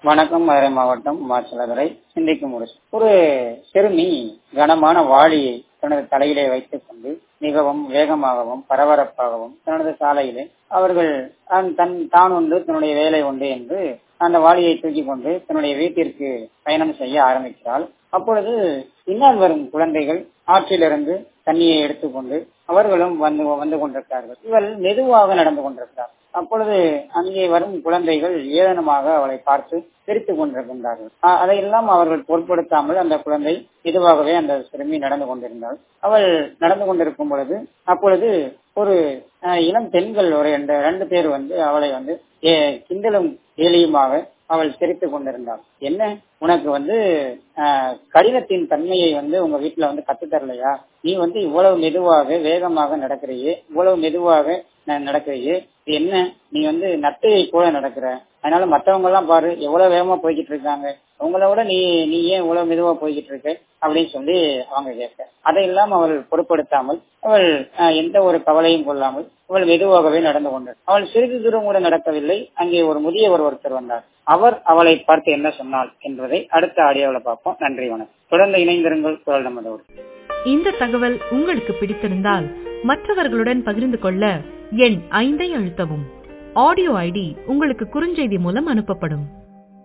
வணக்கம் மதுரை மாவட்டம் மாச்சலதுரை சிந்திக்கும் ஒரு ஒரு சிறுமி கனமான வாளியை தனது தலையிலே வைத்துக் கொண்டு மிகவும் வேகமாகவும் பரபரப்பாகவும் தனது சாலையிலே அவர்கள் தன் தன் தான் உண்டு தன்னுடைய வேலை உண்டு என்று அந்த வாளியை தூக்கி கொண்டு தன்னுடைய வீட்டிற்கு பயணம் செய்ய ஆரம்பிக்கிறாள் அப்பொழுது பின்னால் வரும் குழந்தைகள் ஆற்றிலிருந்து தண்ணியை எடுத்துக்கொண்டு அவர்களும் வந்து வந்து கொண்டிருக்கிறார்கள் இவள் மெதுவாக நடந்து கொண்டிருக்கிறார் அப்பொழுது அங்கே வரும் குழந்தைகள் ஏளனமாக அவளை பார்த்து சிரித்துக் கொண்டிருக்கின்றார்கள் அதையெல்லாம் அவர்கள் பொருட்படுத்தாமல் அந்த குழந்தை இதுவாகவே அந்த சிறுமி நடந்து கொண்டிருந்தாள் அவள் நடந்து கொண்டிருக்கும் பொழுது அப்பொழுது ஒரு இளம் பெண்கள் ஒரு ரெண்டு பேர் வந்து அவளை வந்து கிண்டலும் கேலியுமாக அவள் சிரித்துக் கொண்டிருந்தாள் என்ன உனக்கு வந்து கடினத்தின் தன்மையை வந்து உங்க வீட்டுல வந்து கத்து தரலையா நீ வந்து இவ்வளவு மெதுவாக வேகமாக நடக்கிறையே இவ்வளவு மெதுவாக நடக்கிறையே என்ன நீ வந்து நத்தையை போல நடக்கிற அதனால மத்தவங்க எல்லாம் பாரு எவ்வளவு வேகமா போய்கிட்டு இருக்காங்க உங்களை விட நீ நீ ஏன் இவ்வளவு மெதுவா போய்கிட்டு இருக்க அப்படின்னு சொல்லி அவங்க கேட்க அதையெல்லாம் அவள் பொருட்படுத்தாமல் அவள் எந்த ஒரு கவலையும் கொள்ளாமல் அவள் மெதுவாகவே நடந்து கொண்டாள் அவள் சிறிது தூரம் கூட நடக்கவில்லை அங்கே ஒரு முதியவர் ஒருத்தர் வந்தார் அவர் அவளை பார்த்து என்ன சொன்னாள் என்பதை அடுத்த ஆடியோவில் பார்ப்போம் நன்றி வணக்கம் தொடர்ந்து இணைந்திருங்கள் குரல் நமதோடு இந்த தகவல் உங்களுக்கு பிடித்திருந்தால் மற்றவர்களுடன் பகிர்ந்து கொள்ள எண் ஐந்தை அழுத்தவும் ஆடியோ ஐடி உங்களுக்கு குறுஞ்செய்தி மூலம் அனுப்பப்படும்